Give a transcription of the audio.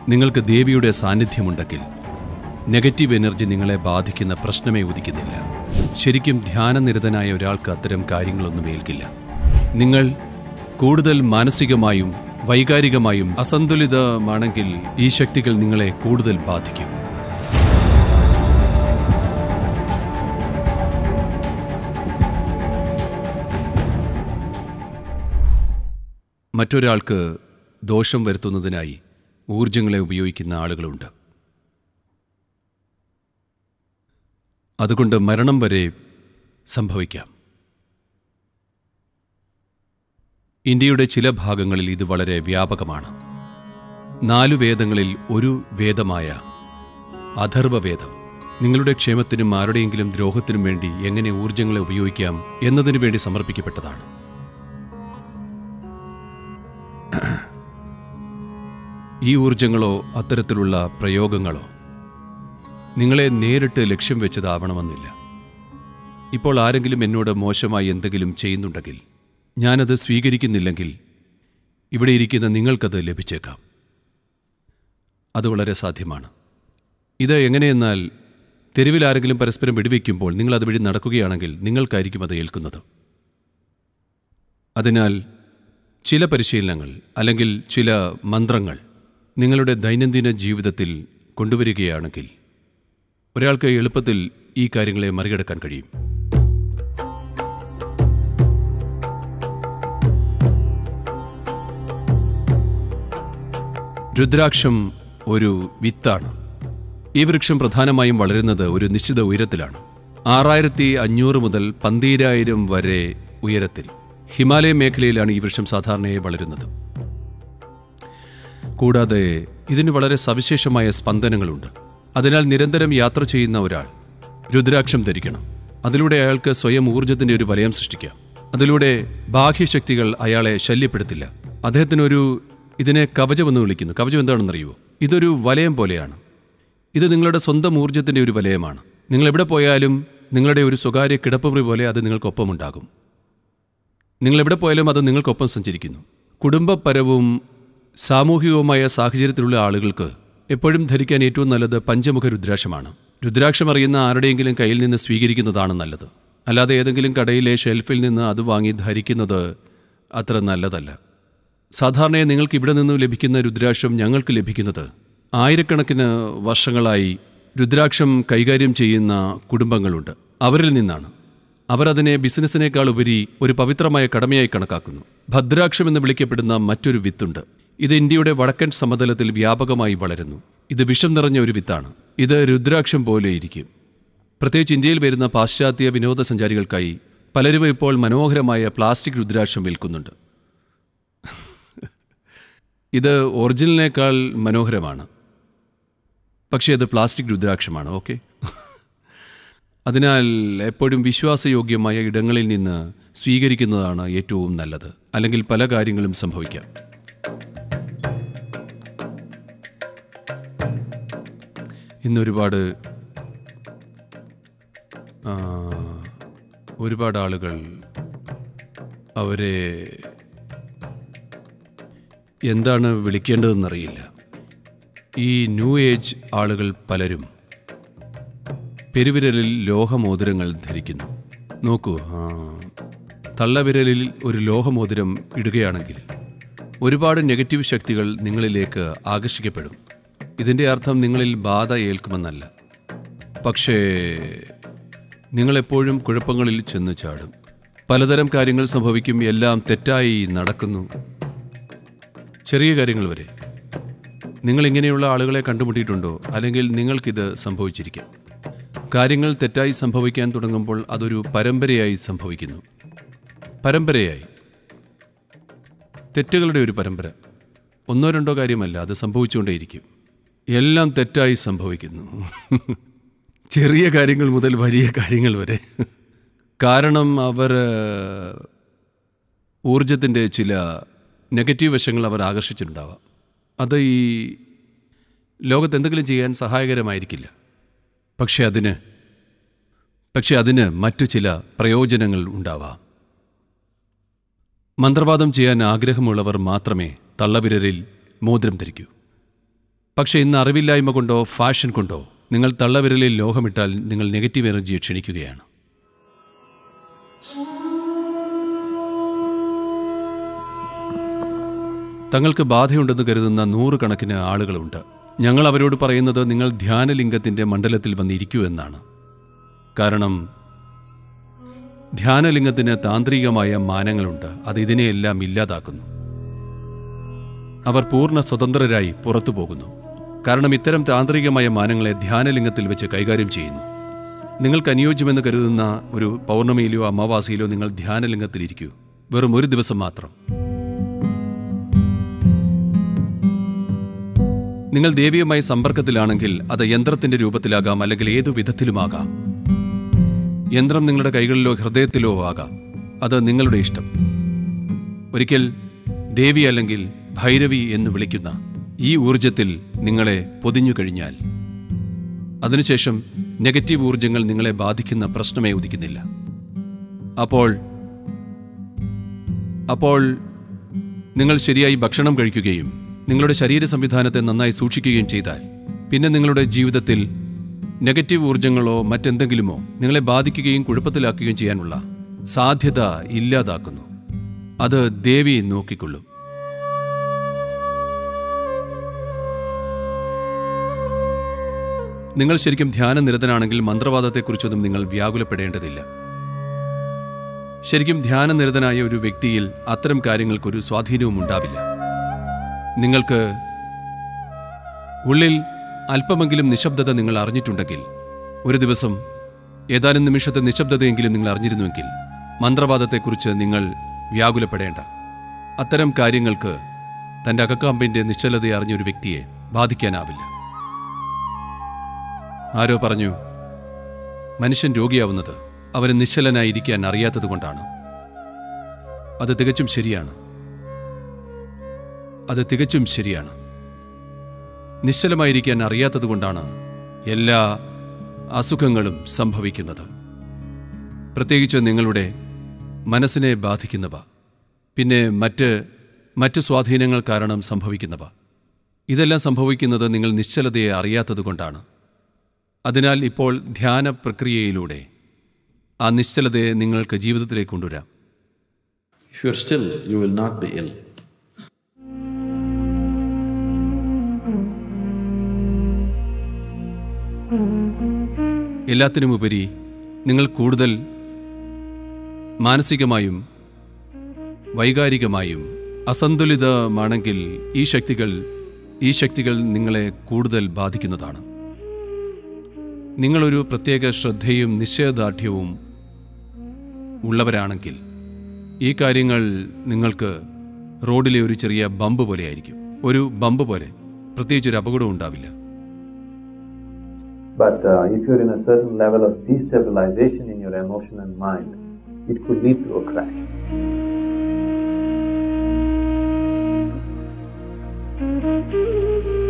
നിങ്ങൾക്ക് ദേവിയുടെ സാന്നിധ്യമുണ്ടെങ്കിൽ negative energy നിങ്ങളെ ബാധിക്കുന്ന പ്രശ്നമേ ഉദിക്കുന്നില്ല ശരിക്കും ധ്യാനനിരതനായ ഒരാൾക്ക് അത്തരം കാര്യങ്ങളൊന്നും ഏൽക്കില്ല നിങ്ങൾ കൂടുതൽ മാനസികമായും വൈകാരികമായും അസന്തുലിതമാണെങ്കിൽ ഈ ശക്തികൾ നിങ്ങളെ കൂടുതൽ ബാധിക്കും മറ്റൊരാൾക്ക് ദോഷം വരുത്തുന്നതിനായി ഊർജങ്ങളെ ഉപയോഗിക്കുന്ന ആളുകളുണ്ട് അതുകൊണ്ട് മരണം വരെ സംഭവിക്കാം ഇന്ത്യയുടെ ചില ഭാഗങ്ങളിൽ ഇത് വളരെ വ്യാപകമാണ് നാലു വേദങ്ങളിൽ ഒരു വേദമായ അഥർവവേദം നിങ്ങളുടെ ക്ഷേമത്തിനും ആരുടെയെങ്കിലും ദ്രോഹത്തിനും വേണ്ടി എങ്ങനെ ഊർജങ്ങളെ ഉപയോഗിക്കാം എന്നതിനു വേണ്ടി സമർപ്പിക്കപ്പെട്ടതാണ് ഈ ഊർജങ്ങളോ അത്തരത്തിലുള്ള പ്രയോഗങ്ങളോ നിങ്ങളെ നേരിട്ട് ലക്ഷ്യം വെച്ചതാവണമെന്നില്ല ഇപ്പോൾ ആരെങ്കിലും എന്നോട് മോശമായി എന്തെങ്കിലും ചെയ്യുന്നുണ്ടെങ്കിൽ ഞാനത് സ്വീകരിക്കുന്നില്ലെങ്കിൽ ഇവിടെ ഇരിക്കുന്ന നിങ്ങൾക്കത് ലഭിച്ചേക്കാം അത് വളരെ സാധ്യമാണ് ഇത് എങ്ങനെയെന്നാൽ തെരുവിൽ ആരെങ്കിലും പരസ്പരം വെടിവെക്കുമ്പോൾ നിങ്ങൾ അതുവഴി നടക്കുകയാണെങ്കിൽ നിങ്ങൾക്കായിരിക്കും അത് ഏൽക്കുന്നത് അതിനാൽ ചില പരിശീലനങ്ങൾ അല്ലെങ്കിൽ ചില മന്ത്രങ്ങൾ നിങ്ങളുടെ ദൈനംദിന ജീവിതത്തിൽ കൊണ്ടുവരികയാണെങ്കിൽ ഒരാൾക്ക് എളുപ്പത്തിൽ ഈ കാര്യങ്ങളെ മറികടക്കാൻ കഴിയും രുദ്രാക്ഷം ഒരു വിത്താണ് ഈ വൃക്ഷം പ്രധാനമായും വളരുന്നത് ഒരു നിശ്ചിത ഉയരത്തിലാണ് ആറായിരത്തി അഞ്ഞൂറ് മുതൽ പന്തീരായിരം വരെ ഉയരത്തിൽ ഹിമാലയ മേഖലയിലാണ് ഈ വൃക്ഷം സാധാരണയായി വളരുന്നത് കൂടാതെ ഇതിന് വളരെ സവിശേഷമായ സ്പന്ദനങ്ങളുണ്ട് അതിനാൽ നിരന്തരം യാത്ര ചെയ്യുന്ന ഒരാൾ രുദ്രാക്ഷം ധരിക്കണം അതിലൂടെ അയാൾക്ക് സ്വയം ഊർജത്തിന്റെ ഒരു വലയം സൃഷ്ടിക്കാം അതിലൂടെ ബാഹ്യശക്തികൾ അയാളെ ശല്യപ്പെടുത്തില്ല അദ്ദേഹത്തിനൊരു ഇതിനെ കവചമെന്ന് വിളിക്കുന്നു കവചം എന്താണെന്നറിയുമോ ഇതൊരു വലയം പോലെയാണ് ഇത് നിങ്ങളുടെ സ്വന്തം ഊർജത്തിന്റെ ഒരു വലയമാണ് നിങ്ങൾ എവിടെ പോയാലും നിങ്ങളുടെ ഒരു സ്വകാര്യ കിടപ്പുമുറി പോലെ അത് നിങ്ങൾക്കൊപ്പമുണ്ടാകും നിങ്ങൾ എവിടെ പോയാലും അത് നിങ്ങൾക്കൊപ്പം സഞ്ചരിക്കുന്നു കുടുംബപരവും സാമൂഹികവുമായ സാഹചര്യത്തിലുള്ള ആളുകൾക്ക് എപ്പോഴും ധരിക്കാൻ ഏറ്റവും നല്ലത് പഞ്ചമുഖ രുദ്രാക്ഷമാണ് രുദ്രാക്ഷം അറിയുന്ന ആരുടെയെങ്കിലും കയ്യിൽ നിന്ന് സ്വീകരിക്കുന്നതാണ് നല്ലത് അല്ലാതെ ഏതെങ്കിലും കടയിലെ ഷെൽഫിൽ നിന്ന് അത് വാങ്ങി ധരിക്കുന്നത് അത്ര നല്ലതല്ല സാധാരണയായി നിങ്ങൾക്ക് ഇവിടെ നിന്ന് ലഭിക്കുന്ന രുദ്രാക്ഷം ഞങ്ങൾക്ക് ലഭിക്കുന്നത് ആയിരക്കണക്കിന് വർഷങ്ങളായി രുദ്രാക്ഷം കൈകാര്യം ചെയ്യുന്ന കുടുംബങ്ങളുണ്ട് അവരിൽ നിന്നാണ് അവർ അതിനെ ബിസിനസ്സിനേക്കാൾ ഉപരി ഒരു പവിത്രമായ കടമയായി കണക്കാക്കുന്നു ഭദ്രാക്ഷം എന്ന് വിളിക്കപ്പെടുന്ന മറ്റൊരു വിത്തുണ്ട് ഇത് ഇന്ത്യയുടെ വടക്കൻ സമതലത്തിൽ വ്യാപകമായി വളരുന്നു ഇത് വിഷം നിറഞ്ഞ ഒരു വിത്താണ് ഇത് രുദ്രാക്ഷം പോലെ ഇരിക്കും പ്രത്യേകിച്ച് ഇന്ത്യയിൽ വരുന്ന പാശ്ചാത്യ വിനോദസഞ്ചാരികൾക്കായി പലരും ഇപ്പോൾ മനോഹരമായ പ്ലാസ്റ്റിക് രുദ്രാക്ഷം വിൽക്കുന്നുണ്ട് ഇത് ഒറിജിനലിനേക്കാൾ മനോഹരമാണ് പക്ഷേ അത് പ്ലാസ്റ്റിക് രുദ്രാക്ഷമാണ് ഓക്കെ അതിനാൽ എപ്പോഴും വിശ്വാസയോഗ്യമായ ഇടങ്ങളിൽ നിന്ന് സ്വീകരിക്കുന്നതാണ് ഏറ്റവും നല്ലത് അല്ലെങ്കിൽ പല കാര്യങ്ങളും സംഭവിക്കാം ഇന്നൊരുപാട് ആ, ഒരുപാട് ആളുകൾ അവരെ എന്താണ് വിളിക്കേണ്ടതെന്നറിയില്ല ഈ ന്യൂ ഏജ് ആളുകൾ പലരും പെരുവിരലിൽ ലോഹമോതിരങ്ങൾ ധരിക്കുന്നു നോക്കൂ ആ, തള്ളവിരലിൽ ഒരു ലോഹമോതിരം ഇടുകയാണെങ്കിൽ ഒരുപാട് നെഗറ്റീവ് ശക്തികൾ നിങ്ങളിലേക്ക് ആകർഷിക്കപ്പെടും ഇതിൻ്റെ അർത്ഥം നിങ്ങളിൽ ബാധ ഏൽക്കുമെന്നല്ല പക്ഷേ നിങ്ങളെപ്പോഴും കുഴപ്പങ്ങളിൽ ചെന്ന് ചാടും പലതരം കാര്യങ്ങൾ സംഭവിക്കും എല്ലാം തെറ്റായി നടക്കുന്നു ചെറിയ കാര്യങ്ങൾ വരെ നിങ്ങൾ ഇങ്ങനെയുള്ള ആളുകളെ കണ്ടുമുട്ടിയിട്ടുണ്ടോ അല്ലെങ്കിൽ നിങ്ങൾക്കിത് സംഭവിച്ചിരിക്കാം കാര്യങ്ങൾ തെറ്റായി സംഭവിക്കാൻ തുടങ്ങുമ്പോൾ അതൊരു പരമ്പരയായി സംഭവിക്കുന്നു പരമ്പരയായി തെറ്റുകളുടെ ഒരു പരമ്പര ഒന്നോ രണ്ടോ കാര്യമല്ല അത് സംഭവിച്ചുകൊണ്ടേയിരിക്കും എല്ലാം തെറ്റായി സംഭവിക്കുന്നു ചെറിയ കാര്യങ്ങൾ മുതൽ വലിയ കാര്യങ്ങൾ വരെ കാരണം അവർ ഊർജത്തിൻ്റെ ചില നെഗറ്റീവ് വശങ്ങൾ അവർ ആകർഷിച്ചിട്ടുണ്ടാവാം അത് ഈ ലോകത്ത് എന്തെങ്കിലും ചെയ്യാൻ സഹായകരമായിരിക്കില്ല പക്ഷെ അതിന് പക്ഷെ അതിന് മറ്റു ചില പ്രയോജനങ്ങൾ ഉണ്ടാവാം മന്ത്രവാദം ചെയ്യാൻ ആഗ്രഹമുള്ളവർ മാത്രമേ തള്ളവിരലിൽ മോതിരം ധരിക്കൂ പക്ഷേ ഇന്ന് അറിവില്ലായ്മ കൊണ്ടോ ഫാഷൻ കൊണ്ടോ നിങ്ങൾ തള്ളവിരലിൽ ലോഹമിട്ടാൽ നിങ്ങൾ നെഗറ്റീവ് എനർജിയെ ക്ഷണിക്കുകയാണ് തങ്ങൾക്ക് ബാധയുണ്ടെന്ന് കരുതുന്ന നൂറുകണക്കിന് ആളുകളുണ്ട് ഞങ്ങൾ അവരോട് പറയുന്നത് നിങ്ങൾ ധ്യാനലിംഗത്തിന്റെ മണ്ഡലത്തിൽ വന്നിരിക്കൂ എന്നാണ് കാരണം ധ്യാനലിംഗത്തിന് താന്ത്രികമായ മാനങ്ങളുണ്ട് അത് ഇതിനെയെല്ലാം ഇല്ലാതാക്കുന്നു അവർ പൂർണ്ണ സ്വതന്ത്രരായി പുറത്തു പോകുന്നു കാരണം ഇത്തരം താന്ത്രികമായ മാനങ്ങളെ ധ്യാനലിംഗത്തിൽ വെച്ച് കൈകാര്യം ചെയ്യുന്നു നിങ്ങൾക്ക് അനുയോജ്യമെന്ന് കരുതുന്ന ഒരു പൗർണമിയിലോ അമാവാസിയിലോ നിങ്ങൾ ധ്യാനലിംഗത്തിലിരിക്കൂ വെറും ഒരു ദിവസം മാത്രം നിങ്ങൾ ദേവിയുമായി സമ്പർക്കത്തിലാണെങ്കിൽ അത് യന്ത്രത്തിന്റെ രൂപത്തിലാകാം അല്ലെങ്കിൽ ഏതു വിധത്തിലുമാകാം യന്ത്രം നിങ്ങളുടെ കൈകളിലോ ഹൃദയത്തിലോ ആകാം അത് നിങ്ങളുടെ ഇഷ്ടം ഒരിക്കൽ ദേവി അല്ലെങ്കിൽ ഭൈരവി എന്ന് വിളിക്കുന്ന ഈ ഊർജത്തിൽ നിങ്ങളെ പൊതിഞ്ഞു കഴിഞ്ഞാൽ അതിനുശേഷം നെഗറ്റീവ് ഊർജങ്ങൾ നിങ്ങളെ ബാധിക്കുന്ന പ്രശ്നമേ ഉദിക്കുന്നില്ല അപ്പോൾ അപ്പോൾ നിങ്ങൾ ശരിയായി ഭക്ഷണം കഴിക്കുകയും നിങ്ങളുടെ ശരീര സംവിധാനത്തെ നന്നായി സൂക്ഷിക്കുകയും ചെയ്താൽ പിന്നെ നിങ്ങളുടെ ജീവിതത്തിൽ നെഗറ്റീവ് ഊർജങ്ങളോ മറ്റെന്തെങ്കിലുമോ നിങ്ങളെ ബാധിക്കുകയും കുഴപ്പത്തിലാക്കുകയും ചെയ്യാനുള്ള സാധ്യത ഇല്ലാതാക്കുന്നു അത് ദേവി നോക്കിക്കൊള്ളും നിങ്ങൾ ശരിക്കും ധ്യാനനിരതനാണെങ്കിൽ മന്ത്രവാദത്തെക്കുറിച്ചൊന്നും നിങ്ങൾ വ്യാകുലപ്പെടേണ്ടതില്ല ശരിക്കും ധ്യാനനിരതനായ ഒരു വ്യക്തിയിൽ അത്തരം കാര്യങ്ങൾക്കൊരു സ്വാധീനവും ഉണ്ടാവില്ല നിങ്ങൾക്ക് ഉള്ളിൽ അല്പമെങ്കിലും നിശബ്ദത നിങ്ങൾ അറിഞ്ഞിട്ടുണ്ടെങ്കിൽ ഒരു ദിവസം ഏതാനും നിമിഷത്തെ നിശബ്ദതയെങ്കിലും നിങ്ങൾ അറിഞ്ഞിരുന്നുവെങ്കിൽ മന്ത്രവാദത്തെക്കുറിച്ച് നിങ്ങൾ വ്യാകുലപ്പെടേണ്ട അത്തരം കാര്യങ്ങൾക്ക് തൻ്റെ അകക്കാമ്പിൻ്റെ നിശ്ചലതയെ അറിഞ്ഞ ഒരു വ്യക്തിയെ ബാധിക്കാനാവില്ല ആരോ പറഞ്ഞു മനുഷ്യൻ രോഗിയാവുന്നത് അവന് നിശ്ചലനായിരിക്കാൻ അറിയാത്തതുകൊണ്ടാണ് അത് തികച്ചും ശരിയാണ് അത് തികച്ചും ശരിയാണ് നിശ്ചലമായിരിക്കാൻ അറിയാത്തതുകൊണ്ടാണ് എല്ലാ അസുഖങ്ങളും സംഭവിക്കുന്നത് പ്രത്യേകിച്ച് നിങ്ങളുടെ മനസ്സിനെ ബാധിക്കുന്നവ പിന്നെ മറ്റ് മറ്റ് സ്വാധീനങ്ങൾ കാരണം സംഭവിക്കുന്നവ ഇതെല്ലാം സംഭവിക്കുന്നത് നിങ്ങൾ നിശ്ചലതയെ അറിയാത്തതുകൊണ്ടാണ് അതിനാൽ ഇപ്പോൾ ധ്യാന പ്രക്രിയയിലൂടെ ആ നിശ്ചലതയെ നിങ്ങൾക്ക് ജീവിതത്തിലേക്ക് കൊണ്ടുവരാം If you are still, you will not be ill. എല്ലാത്തിനുമുപരി നിങ്ങൾ കൂടുതൽ മാനസികമായും വൈകാരികമായും അസന്തുലിതമാണെങ്കിൽ ഈ ശക്തികൾ ഈ ശക്തികൾ നിങ്ങളെ കൂടുതൽ ബാധിക്കുന്നതാണ് നിങ്ങളൊരു പ്രത്യേക ശ്രദ്ധയും നിശ്ചയദാർഢ്യവും ഉള്ളവരാണെങ്കിൽ ഈ കാര്യങ്ങൾ നിങ്ങൾക്ക് റോഡിലെ ഒരു ചെറിയ ബമ്പ് പോലെയായിരിക്കും ഒരു ബമ്പ് പോലെ പ്രത്യേകിച്ച് ഒരു അപകടവും ഉണ്ടാവില്ല But uh, if you're in a certain level of destabilization in your emotion and mind, it could lead to a crash. Thank you.